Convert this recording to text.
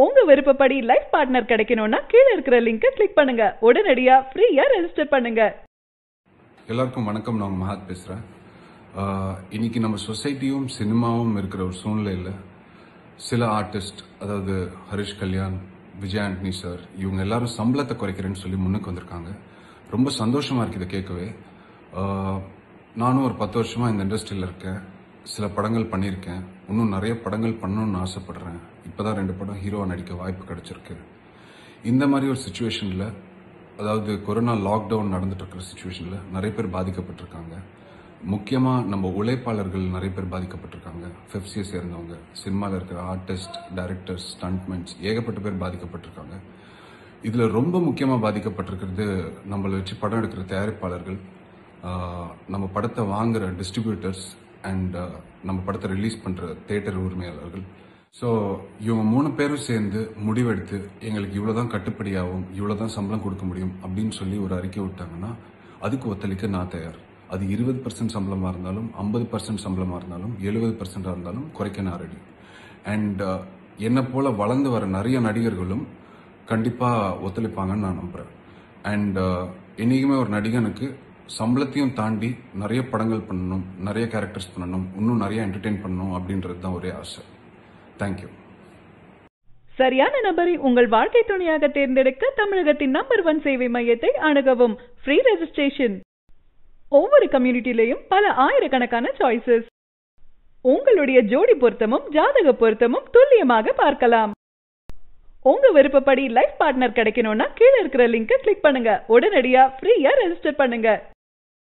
உங்க விருப்பப்படி life partner கிடைக்கணும்னா கீழே இருக்கிற லிங்கை கிளிக் பண்ணுங்க உடனடியா ஃப்ரீயா ரெஜிஸ்டர் பண்ணுங்க எல்லாருக்கும் வணக்கம் நான் மஹாத் பேசுகிறேன் இன்னைக்கு நம்ம சொசைட்டியும் சினிமாவும் இருக்கிற ஒரு சூழ்நிலையில் சில ஆர்டிஸ்ட் அதாவது ஹரிஷ் கல்யாண் விஜய் ஆண்டனி சார் இவங்க எல்லாரும் சம்பளத்தை குறைக்கிறேன்னு சொல்லி முன்னுக்கு வந்திருக்காங்க ரொம்ப சந்தோஷமா இருக்கு இதை கேட்கவே ஆஹ், நானும் ஒரு பத்து வருஷமா இந்த இண்டஸ்ட்ரியில் இருக்கேன் சில படங்கள் பண்ணியிருக்கேன் இன்னும் நிறைய படங்கள் பண்ணணும்னு ஆசைப்படுறேன் இப்போதான் ரெண்டு படம் ஹீரோவா நடிக்க வாய்ப்பு கிடைச்சிருக்கு இந்த மாதிரி ஒரு சுச்சுவேஷனில் அதாவது கொரோனா லாக்டவுன் நடந்துட்டு இருக்கிற சுச்சுவேஷனில் நிறைய பேர் பாதிக்கப்பட்டிருக்காங்க முக்கியமாக நம்ம உழைப்பாளர்கள் நிறைய பேர் பாதிக்கப்பட்டிருக்காங்க ஃபெஃப்சியை சேர்ந்தவங்க சினிமாவில் இருக்கிற ஆர்டிஸ்ட் டைரக்டர்ஸ் ஸ்டண்ட்மென்ட்ஸ் ஏகப்பட்ட பேர் பாதிக்கப்பட்டிருக்காங்க இதில் ரொம்ப முக்கியமாக பாதிக்கப்பட்டிருக்கிறது நம்மளை வச்சு படம் எடுக்கிற தயாரிப்பாளர்கள் ஆஹ், நம்ம படத்தை வாங்குற டிஸ்ட்ரிபியூட்டர்ஸ் அண்ட் நம்ம படத்தை ரிலீஸ் பண்ணுற தேட்டர் உரிமையாளர்கள் ஸோ இவங்க மூணு பேரும் சேர்ந்து முடிவெடுத்து எங்களுக்கு இவ்வளோதான் கட்டுப்படியாகும் இவ்வளோதான் சம்பளம் கொடுக்க முடியும் அப்படின்னு சொல்லி ஒரு அறிக்கை விட்டாங்கன்னா அதுக்கு ஒத்துழைக்க நான் தயார் அது இருபது பர்சன்ட் சம்பளமாக இருந்தாலும் ஐம்பது பர்சன்ட் சம்பளமாக இருந்தாலும் எழுபது பர்சன்டாக இருந்தாலும் குறைக்க நான் ரெடி அண்ட் என்னை போல வளர்ந்து வர நிறைய நடிகர்களும் கண்டிப்பாக ஒத்துழைப்பாங்கன்னு நான் நம்புகிறேன் அண்ட் என்னைக்குமே ஒரு நடிகனுக்கு சம்பளத்தையும் தாண்டி நிறைய படங்கள் பண்ணணும் நிறைய கேரக்டர்ஸ் பண்ணணும் இன்னும் நிறைய என்டர்டெயின் பண்ணணும் அப்படின்றது தான் ஒரே ஆசை தேங்க்யூ சரியான நபரை உங்கள் வாழ்க்கை துணையாக தேர்ந்தெடுக்க தமிழகத்தின் நம்பர் ஒன் சேவை மையத்தை அணுகவும் ஃப்ரீ ரெஜிஸ்ட்ரேஷன் ஒவ்வொரு கம்யூனிட்டிலையும் பல ஆயிரக்கணக்கான சாய்ஸஸ் உங்களுடைய ஜோடி பொருத்தமும் ஜாதக பொருத்தமும் துல்லியமாக பார்க்கலாம் உங்க விருப்பப்படி லைஃப் பார்ட்னர் கிடைக்கணும்னா கீழே இருக்கிற லிங்கை கிளிக் பண்ணுங்க உடனடியா ஃப்ரீயா ரெஜிஸ்டர் பண்ணுங்க